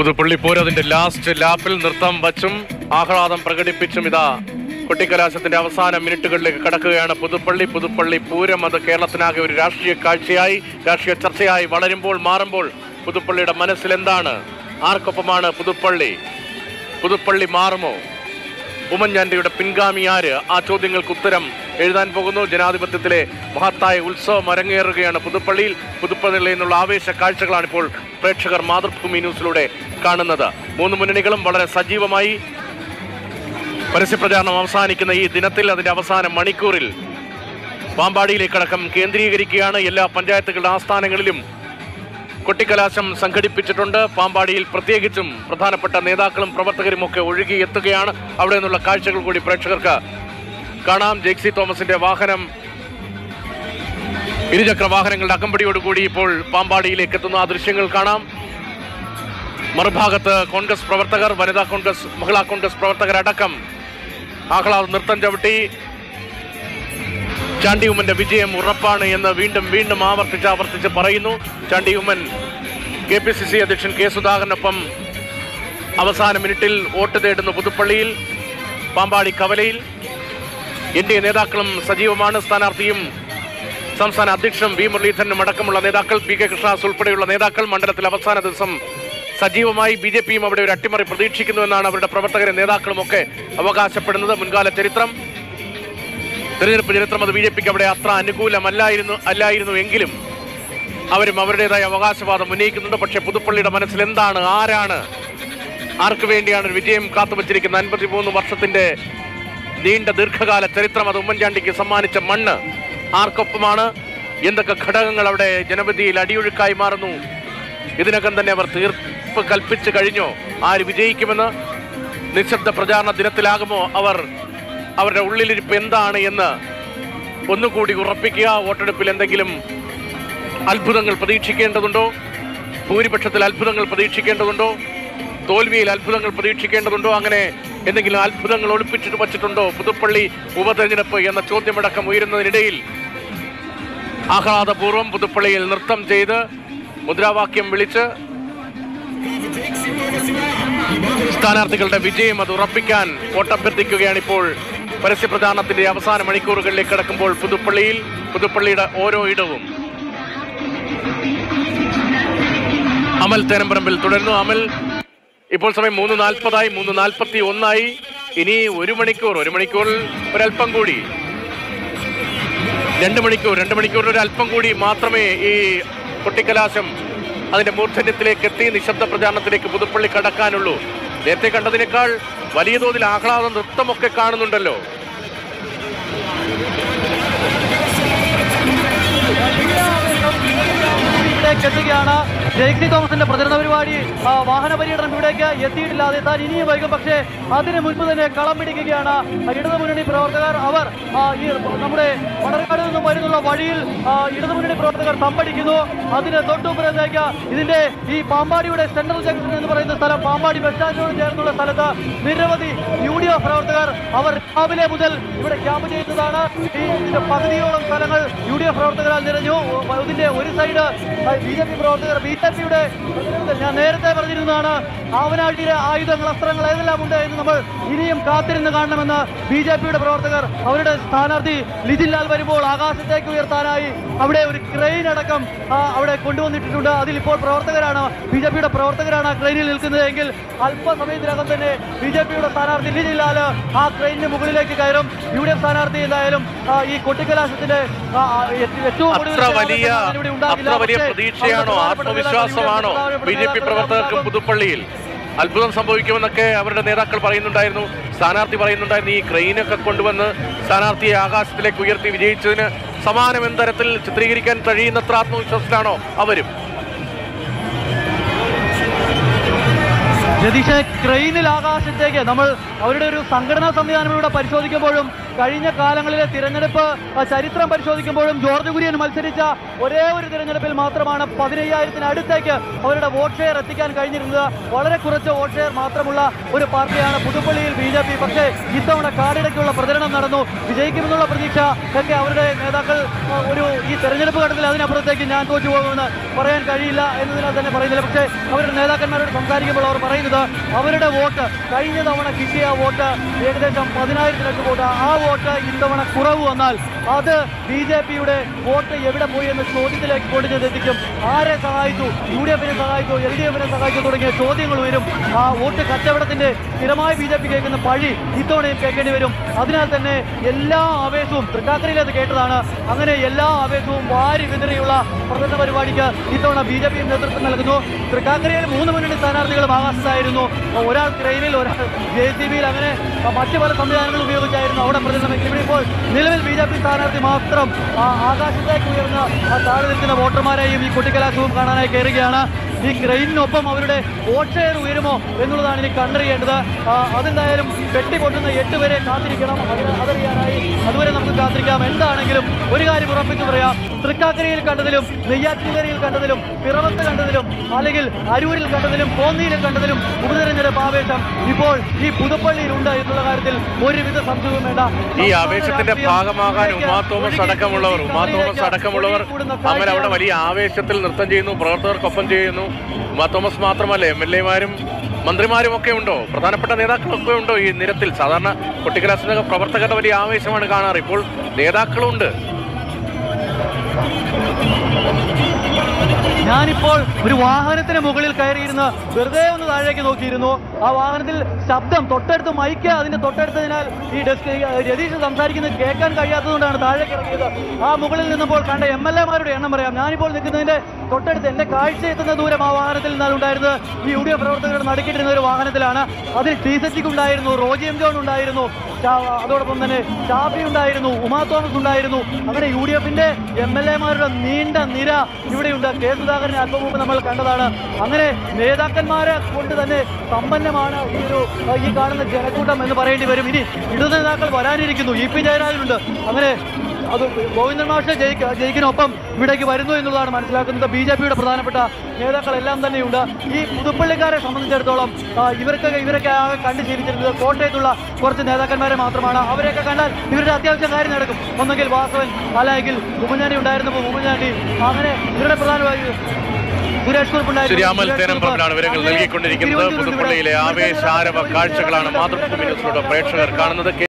Puthuppally പോരതിന്റെ last ലാപ്പിൽ നൃത്തം വച്ചും ആഹ്ലാദം പ്രകടിപ്പിച്ചും ഇതാ കൊട്ടിക്കലാശത്തിന്റെ അവസാന മിനിറ്റുകളിലേക്ക് കടക്കുകയാണ് പുതുപ്പള്ളി പുതുപ്പള്ളി പൂരം അത് കേരളത്തിനാകെ ഒരു രാഷ്ട്രീയ കാഴ്ചയായി രാഷ്ട്രീയ ചർച്ചയായി വളരുമ്പോൾ മാറുമ്പോൾ പുതുപ്പള്ളിയുടെ മനസ്സിൽ എന്താണ് ആർക്കൊപ്പമാണ് പുതുപ്പള്ളി പുതുപ്പള്ളി മാറുമോ ഉമ്മൻചാണ്ടിയുടെ പിൻഗാമി ആര് ആ ചോദ്യങ്ങൾക്ക് ഉത്തരം എഴുതാൻ പോകുന്നു ജനാധിപത്യത്തിലെ മഹത്തായ ഉത്സവം അരങ്ങേറുകയാണ് പുതുപ്പള്ളിയിൽ പുതുപ്പള്ളിയിൽ നിന്നുള്ള ആവേശ കാഴ്ചകളാണ് ഇപ്പോൾ പ്രേക്ഷകർ മാതൃഭൂമി ന്യൂസിലൂടെ കാണുന്നത് മൂന്ന് മുന്നണികളും വളരെ സജീവമായി പരസ്യപ്രചാരണം അവസാനിക്കുന്ന ഈ ദിനത്തിൽ അതിന്റെ അവസാന മണിക്കൂറിൽ പാമ്പാടിയിലേക്കടക്കം കേന്ദ്രീകരിക്കുകയാണ് എല്ലാ പഞ്ചായത്തുകളുടെ ആസ്ഥാനങ്ങളിലും കൊട്ടിക്കലാശം സംഘടിപ്പിച്ചിട്ടുണ്ട് പാമ്പാടിയിൽ പ്രത്യേകിച്ചും പ്രധാനപ്പെട്ട നേതാക്കളും പ്രവർത്തകരും ഒക്കെ ഒഴുകി എത്തുകയാണ് അവിടെ നിന്നുള്ള കാഴ്ചകൾ കൂടി പ്രേക്ഷകർക്ക് കാണാം ജെക്സി തോമസിന്റെ വാഹനം ഇരുചക്ര വാഹനങ്ങളുടെ അകമ്പടിയോടുകൂടി ഇപ്പോൾ പാമ്പാടിയിലേക്ക് എത്തുന്ന ആ ദൃശ്യങ്ങൾ കാണാം മറുഭാഗത്ത് കോൺഗ്രസ് പ്രവർത്തകർ വനിതാ കോൺഗ്രസ് മഹിളാ കോൺഗ്രസ് പ്രവർത്തകരടക്കം ആഹ്ലാദ നൃത്തം ചവിട്ടി ചാണ്ടി ഉമ്മന്റെ വിജയം ഉറപ്പാണ് എന്ന് വീണ്ടും വീണ്ടും ആവർത്തിച്ച് ആവർത്തിച്ച് പറയുന്നു Chandy Oommen K P C C അധ്യക്ഷൻ കെ സുധാകരനൊപ്പം അവസാന മിനിറ്റിൽ വോട്ട് തേടുന്നു പുതുപ്പള്ളിയിൽ പാമ്പാടി കവലയിൽ എൻ ഡി എ നേതാക്കളും സജീവമാണ് സ്ഥാനാർത്ഥിയും സംസ്ഥാന അധ്യക്ഷനും വി മുരളീധരനും അടക്കമുള്ള നേതാക്കൾ പി കെ കൃഷ്ണദാസ് ഉൾപ്പെടെയുള്ള നേതാക്കൾ മണ്ഡലത്തിൽ അവസാന ദിവസം സജീവമായി ബി ജെ പിയും അവിടെ ഒരു അട്ടിമറി പ്രതീക്ഷിക്കുന്നുവെന്നാണ് അവരുടെ പ്രവർത്തകരെ നേതാക്കളും ഒക്കെ അവകാശപ്പെടുന്നത് മുൻകാല ചരിത്രം തെരഞ്ഞെടുപ്പ് ചരിത്രം അത് ബി ജെ പിക്ക് അവിടെ അത്ര അനുകൂലമല്ലായിരുന്നു അല്ലായിരുന്നു എങ്കിലും അവരും അവരുടേതായ അവകാശവാദം ഉന്നയിക്കുന്നുണ്ട് പക്ഷേ പുതുപ്പള്ളിയുടെ മനസ്സിൽ എന്താണ് ആരാണ് ആർക്ക് വേണ്ടിയാണ് ഒരു വിജയം കാത്തുവച്ചിരിക്കുന്ന അൻപത്തിമൂന്ന് വർഷത്തിന്റെ നീണ്ട ദീർഘകാല ചരിത്രം അത് ഉമ്മൻചാണ്ടിക്ക് സമ്മാനിച്ച മണ്ണ് ആർക്കൊപ്പമാണ് എന്തൊക്കെ ഘടകങ്ങൾ അവിടെ ജനപതിയിൽ അടിയൊഴുക്കായി മാറുന്നു ഇതിനകം തന്നെ അവർ തീർപ്പ് കൽപ്പിച്ചു കഴിഞ്ഞോ ആര് വിജയിക്കുമെന്ന് നിശബ്ദ പ്രചാരണ ദിനത്തിലാകുമോ അവർ അവരുടെ ഉള്ളിലിരിപ്പ് എന്താണ് എന്ന് ഒന്നുകൂടി ഉറപ്പിക്കുക വോട്ടെടുപ്പിൽ എന്തെങ്കിലും അത്ഭുതങ്ങൾ പ്രതീക്ഷിക്കേണ്ടതുണ്ടോ ഭൂരിപക്ഷത്തിൽ അത്ഭുതങ്ങൾ പ്രതീക്ഷിക്കേണ്ടതുണ്ടോ തോൽവിയിൽ അത്ഭുതങ്ങൾ പ്രതീക്ഷിക്കേണ്ടതുണ്ടോ അങ്ങനെ എന്തെങ്കിലും അത്ഭുതങ്ങൾ ഒളിപ്പിച്ചിട്ട് വച്ചിട്ടുണ്ടോ പുതുപ്പള്ളി ഉപതെരഞ്ഞെടുപ്പ് എന്ന ചോദ്യമടക്കം ഉയരുന്നതിനിടയിൽ ആഹ്ലാദപൂർവ്വം പുതുപ്പള്ളിയിൽ നൃത്തം ചെയ്ത് മുദ്രാവാക്യം വിളിച്ച് സ്ഥാനാർത്ഥികളുടെ വിജയം അത് ഉറപ്പിക്കാൻ വോട്ടഭ്യർത്ഥിക്കുകയാണ് ഇപ്പോൾ പരസ്യപ്രചാരണത്തിന്റെ അവസാന മണിക്കൂറുകളിലേക്ക് കടക്കുമ്പോൾ പുതുപ്പള്ളിയിൽ പുതുപ്പള്ളിയുടെ ഓരോ ഇടവും അമൽ തേനമ്പറമ്പിൽ തുടരുന്നു അമൽ ഇപ്പോൾ സമയം മൂന്ന് നാൽപ്പതായി മൂന്ന് നാൽപ്പത്തി ഒന്നായി ഇനി ഒരു മണിക്കൂർ ഒരു മണിക്കൂറിൽ ഒരല്പം കൂടി രണ്ട് മണിക്കൂർ രണ്ട് മണിക്കൂറിൽ ഒരു അല്പം കൂടി മാത്രമേ ഈ കൊട്ടിക്കലാശം അതിന്റെ മൂർധന്യത്തിലേക്ക് എത്തി നിശബ്ദ പ്രചാരണത്തിലേക്ക് പുതുപ്പള്ളി കടക്കാനുള്ളൂ നേരത്തെ കണ്ടതിനേക്കാൾ വലിയ തോതിൽ ആഹ്ലാദ നൃത്തമൊക്കെ കാണുന്നുണ്ടല്ലോ ഇവിടേക്ക് എത്തുകയാണ് ജെയ്സി തോമസിന്റെ പ്രചരണ പരിപാടി ആ, വാഹന പര്യടനം ഇവിടേക്ക് എത്തിയിട്ടില്ലാതെ താൻ ഇനിയും വൈകും പക്ഷേ അതിന് മുൻപ് തന്നെ കളം പിടിക്കുകയാണ് ഇടതു മുന്നണി പ്രവർത്തകർ അവർ ആ, ഈ നമ്മുടെ മണർക്കാട് നിന്നും വരുന്നുള്ള വഴിയിൽ ആ, ഇടതു മുന്നണി പ്രവർത്തകർ തമ്പടിക്കുന്നു അതിന് തൊട്ടുപുറത്തേക്ക് ഇതിന്റെ ഈ പാമ്പാടിയുടെ സെൻട്രൽ ജംഗ്ഷൻ എന്ന് പറയുന്ന സ്ഥലം പാമ്പാടി ബസ് സ്റ്റാൻഡിനോട് ചേർന്നുള്ള സ്ഥലത്ത് നിരവധി യു ഡി എഫ് പ്രവർത്തകർ അവർ രാവിലെ മുതൽ ഇവിടെ ക്യാമ്പ് ചെയ്യുന്നതാണ് ഈ ഇതിന്റെ പകുതിയോളം സ്ഥലങ്ങൾ യു ഡി എഫ് പ്രവർത്തകരാൽ നിറഞ്ഞു ഇതിന്റെ ഒരു സൈഡ് ബി ജെ പി പ്രവർത്തകർ ബി ജെ പിയുടെ ഞാൻ നേരത്തെ പറഞ്ഞിരുന്നതാണ് ആവനാഴിയിലെ ആയുധങ്ങൾ അസ്ത്രങ്ങൾ ഏതെല്ലാം ഉണ്ട് എന്ന് നമ്മൾ ഇനിയും കാത്തിരുന്ന് കാണണമെന്ന് ബി ജെ പിയുടെ പ്രവർത്തകർ അവരുടെ സ്ഥാനാർത്ഥി ലിജിൻലാൽ വരുമ്പോൾ ആകാശത്തേക്ക് ഉയർത്താനായി അവിടെ ഒരു ക്രെയിൻ അടക്കം ആ, അവിടെ കൊണ്ടുവന്നിട്ടുണ്ട് അതിൽ ഇപ്പോൾ പ്രവർത്തകരാണ് ബി ജെ പിയുടെ പ്രവർത്തകരാണ് ആ ക്രെയിനിൽ നിൽക്കുന്നത് എങ്കിൽ അല്പസമയത്തിനകം തന്നെ ബി ജെ പിയുടെ സ്ഥാനാർത്ഥി ലിജിൻലാൽ ആ ക്രെയിനിന് മുകളിലേക്ക് കയറും യു ഡി എഫ് സ്ഥാനാർത്ഥി എന്തായാലും ആ, ഈ കൊട്ടിക്കലാശത്തിന്റെ ആ, ആ, ഏറ്റവും ഒടുവിൽ അത്ര വലിയ ഇവിടെ ഉണ്ടാകില്ല. അത്ര വലിയ പക്ഷേ പ്രതീക്ഷയാണോ അവരുടെ ആത്മവിശ്വാസമാണോ ബി ജെ പി പ്രവർത്തകർക്കും പുതുപ്പള്ളിയിൽ അത്ഭുതം സംഭവിക്കുമെന്നൊക്കെ അവരുടെ നേതാക്കൾ പറയുന്നുണ്ടായിരുന്നു സ്ഥാനാർത്ഥി പറയുന്നുണ്ടായിരുന്നു ഈ ക്രെയിനൊക്കെ കൊണ്ടുവന്ന് സ്ഥാനാർത്ഥിയെ ആകാശത്തിലേക്ക് ഉയർത്തി വിജയിച്ചതിന് സമാനം എന്ന തരത്തിൽ ചിത്രീകരിക്കാൻ കഴിയുന്നത്ര ആത്മവിശ്വാസത്തിലാണോ അവരും രതീഷ് ക്രെയിനിൽ ആകാശത്തേക്ക് നമ്മൾ അവരുടെ ഒരു സംഘടനാ സംവിധാനം ഇവിടെ പരിശോധിക്കുമ്പോഴും കഴിഞ്ഞ കാലങ്ങളിലെ തിരഞ്ഞെടുപ്പ് ആ, ചരിത്രം പരിശോധിക്കുമ്പോഴും ജോർജ് കുര്യൻ മത്സരിച്ച ഒരേ ഒരു തിരഞ്ഞെടുപ്പിൽ മാത്രമാണ് പതിനയ്യായിരത്തിന് അടുത്തേക്ക് അവരുടെ വോട്ട് ഷെയർ എത്തിക്കാൻ കഴിഞ്ഞിരുന്നത് വളരെ കുറച്ച് വോട്ട് ഷെയർ മാത്രമുള്ള ഒരു പാർട്ടിയാണ് പുതുപ്പള്ളിയിൽ ബി ജെ പി പക്ഷേ ഇത്തവണ കാടിടയ്ക്കുള്ള പ്രചരണം നടന്നു വിജയിക്കുമെന്നുള്ള പ്രതീക്ഷ ഒക്കെ അവരുടെ നേതാക്കൾ ആ, ഒരു ഈ തെരഞ്ഞെടുപ്പ് ഘട്ടത്തിൽ അതിനപ്പുറത്തേക്ക് ഞാൻ തോറ്റു പോകുമെന്ന് പറയാൻ കഴിയില്ല എന്നതിനാൽ തന്നെ പറയുന്നില്ല പക്ഷേ അവരുടെ നേതാക്കന്മാരോട് സംസാരിക്കുമ്പോൾ അവർ പറയുന്നത് അവരുടെ വോട്ട് കഴിഞ്ഞ തവണ കിട്ടിയ വോട്ട് ഏകദേശം പതിനായിരത്തിലൊക്കെ വോട്ട് ആ വോട്ട് ഇത്തവണ കുറവ് വന്നാൽ അത് ബി ജെ പിയുടെ വോട്ട് എവിടെ പോയി എന്ന ചോദ്യത്തിലേക്ക് കൊണ്ടുചെന്നെത്തിക്കും ആരെ സഹായിച്ചു യു ഡി എഫിനെ സഹായിച്ചു എൽ ഡി എഫിനെ സഹായിച്ചു തുടങ്ങിയ ചോദ്യങ്ങൾ വരും ആ വോട്ട് കച്ചവടത്തിന്റെ സ്ഥിരമായി ബി ജെ പി കേൾക്കുന്ന പഴി ഇത്തവണയും കേൾക്കേണ്ടി വരും അതിനാൽ തന്നെ എല്ലാ ആവേശവും തൃക്കാക്കരയിൽ അത് കേട്ടതാണ് അങ്ങനെ എല്ലാ ആവേശവും വാരി വിതറിയുള്ള പ്രചരണ പരിപാടിക്ക് ഇത്തവണ ബി ജെ പി നേതൃത്വം നൽകുന്നു തൃക്കാക്കരയിൽ മൂന്ന് മുന്നണി സ്ഥാനാർത്ഥികളും ആകാശത്തായിരുന്നു ഒരാൾ ക്രെയിനിൽ ഒരാൾ ജെ സി ബിയിൽ അങ്ങനെ മറ്റു പല സംവിധാനങ്ങൾ ഉപയോഗിച്ചായിരുന്നു അവിടെ പ്രചരണമെങ്കിൽ ഇവിടെ ഇപ്പോൾ നിലവിൽ ബി ജെ പി സ്ഥാനാർത്ഥി മാത്രം ആ ആകാശത്തേക്ക് ഉയർന്ന ആ താഴെ നിൽക്കുന്ന വോട്ടർമാരെയും ഈ കുട്ടിക്കലാശവും കാണാനായി കയറുകയാണ് ഈ ക്രെയിനിനൊപ്പം അവരുടെ വോട്ട് ഷെയർ ഉയരുമോ എന്നുള്ളതാണ് ഇനി കണ്ടറിയേണ്ടത് ആ, അതെന്തായാലും വെട്ടി പൊട്ടുന്ന എട്ട് വരെ കാത്തിരിക്കണം അതിന് അതറിയാനായി അതുവരെ നമുക്ക് കാത്തിരിക്കാം എന്താണെങ്കിലും ഒരു കാര്യം ഉറപ്പിച്ചു പറയാം തൃക്കാക്കരയിൽ കണ്ടതിലും നെയ്യാറ്റിൻകരയിൽ കണ്ടതിലും പിറവത്ത് കണ്ടതിലും അല്ലെങ്കിൽ അരൂരിൽ കണ്ടതിലും കോന്നിയിൽ കണ്ടതിലും ഉപതെരഞ്ഞെടുപ്പ് ആവേശം ഇപ്പോൾ ഈ പുതുപ്പള്ളിയിലുണ്ട് എന്നുള്ള കാര്യത്തിൽ ഒരുവിധ സംശയവും വേണ്ട ഈ ആവേശത്തിന്റെ ഭാഗമാകാൻ ഉമാ തോമസ് അടക്കമുള്ളവർ ഉമാ തോമസ് അടക്കമുള്ളവർ അങ്ങനെ അവിടെ വലിയ ആവേശത്തിൽ നൃത്തം ചെയ്യുന്നു പ്രവർത്തകർക്കൊപ്പം ചെയ്യുന്നു ഉമാ തോമസ് മാത്രമല്ല എം എൽ എമാരും മന്ത്രിമാരും ഒക്കെ ഉണ്ടോ പ്രധാനപ്പെട്ട നേതാക്കളൊക്കെ ഉണ്ടോ ഈ നിരത്തിൽ സാധാരണ കൊട്ടിക്കലാസിന്റെ പ്രവർത്തകരുടെ വലിയ ആവേശമാണ് കാണാറ് ഇപ്പോൾ നേതാക്കളുണ്ട് ഞാനിപ്പോൾ ഒരു വാഹനത്തിന് മുകളിൽ കയറിയിരുന്ന് വെറുതെ ഒന്ന് താഴേക്ക് നോക്കിയിരുന്നു ആ വാഹനത്തിൽ ശബ്ദം തൊട്ടടുത്ത് മൈക്ക് അതിന്റെ തൊട്ടടുത്തതിനാൽ ഈ ഡെസ്ക് രതീഷ് സംസാരിക്കുന്നത് കേൾക്കാൻ കഴിയാത്തതുകൊണ്ടാണ് താഴേക്ക് ഇറങ്ങിയത് ആ മുകളിൽ നിന്നപ്പോൾ കണ്ട എം എൽ എമാരുടെ എണ്ണം പറയാം ഞാനിപ്പോൾ നിൽക്കുന്നതിന്റെ തൊട്ടടുത്ത് എന്റെ കാഴ്ച എത്തുന്ന ദൂരം ആ വാഹനത്തിൽ നിന്നാണ് ഉണ്ടായിരുന്നത് ഈ യു ഡി എഫ് പ്രവർത്തകർ നടുക്കിട്ടിരുന്ന ഒരു വാഹനത്തിലാണ് അതിൽ ടി സച്ചിക്ക് ഉണ്ടായിരുന്നു റോജി എം ജോൺ ഉണ്ടായിരുന്നു ഷാ- അതോടൊപ്പം തന്നെ ഷാഫി ഉണ്ടായിരുന്നു ഉമാ തോമസ് ഉണ്ടായിരുന്നു അങ്ങനെ യു ഡി എഫിന്റെ എം എൽ എമാരുടെ നീണ്ട നിര ഇവിടെയുണ്ട് കെ സുധാകരനെ അല്പം മുമ്പ് നമ്മൾ കണ്ടതാണ് അങ്ങനെ നേതാക്കന്മാരെ കൊണ്ട് തന്നെ സമ്പന്നമാണ് ഈ ഒരു ഏഹ്, ഈ കാണുന്ന ജനക്കൂട്ടം എന്ന് പറയേണ്ടി വരും ഇനി ഇടതു നേതാക്കൾ വരാനിരിക്കുന്നു ഇ പി ജയരാജനുണ്ട് അങ്ങനെ അത് ഗോവിന്ദൻ മാഷ ജയിക്ക ജയിക്കിനൊപ്പം ഇവിടേക്ക് വരുന്നു എന്നുള്ളതാണ് മനസ്സിലാക്കുന്നത് ബി ജെ പിയുടെ പ്രധാനപ്പെട്ട നേതാക്കളെല്ലാം തന്നെയുണ്ട് ഈ പുതുപ്പള്ളിക്കാരെ സംബന്ധിച്ചിടത്തോളം ആ, ഇവർക്കൊക്കെ ഇവരൊക്കെ ആകെ കണ്ടു ശീലിച്ചിരുന്നത് കോട്ടയത്തുള്ള കുറച്ച് നേതാക്കന്മാരെ മാത്രമാണ് അവരെയൊക്കെ കണ്ടാൽ ഇവരുടെ അത്യാവശ്യം കാര്യം നടക്കും ഒന്നെങ്കിൽ വാസവൻ അല്ലെങ്കിൽ ഉമ്മൻചാണ്ടി ഉണ്ടായിരുന്നപ്പോൾ ഉമ്മൻചാണ്ടി അങ്ങനെ ഇവരുടെ പ്രധാനമായി സുരേഷ് കുറുപ്പ് ഉണ്ടായിരുന്നു. ശ്രീരാമൽ സുരേഷ് കുറുപ്പ് തേനംപറമ്പിലാണ് വിവരങ്ങൾ അങ്ങനെ നൽകിക്കൊണ്ടിരിക്കുന്നത് തിരുവനന്തപുരത്ത് ഇവിടെ പുതുപ്പള്ളിയിലെ ആവേശാരവ കാഴ്ചകളാണ് മാതൃഭൂമി ന്യൂസിലൂടെ പ്രേക്ഷകർ കാണുന്നത്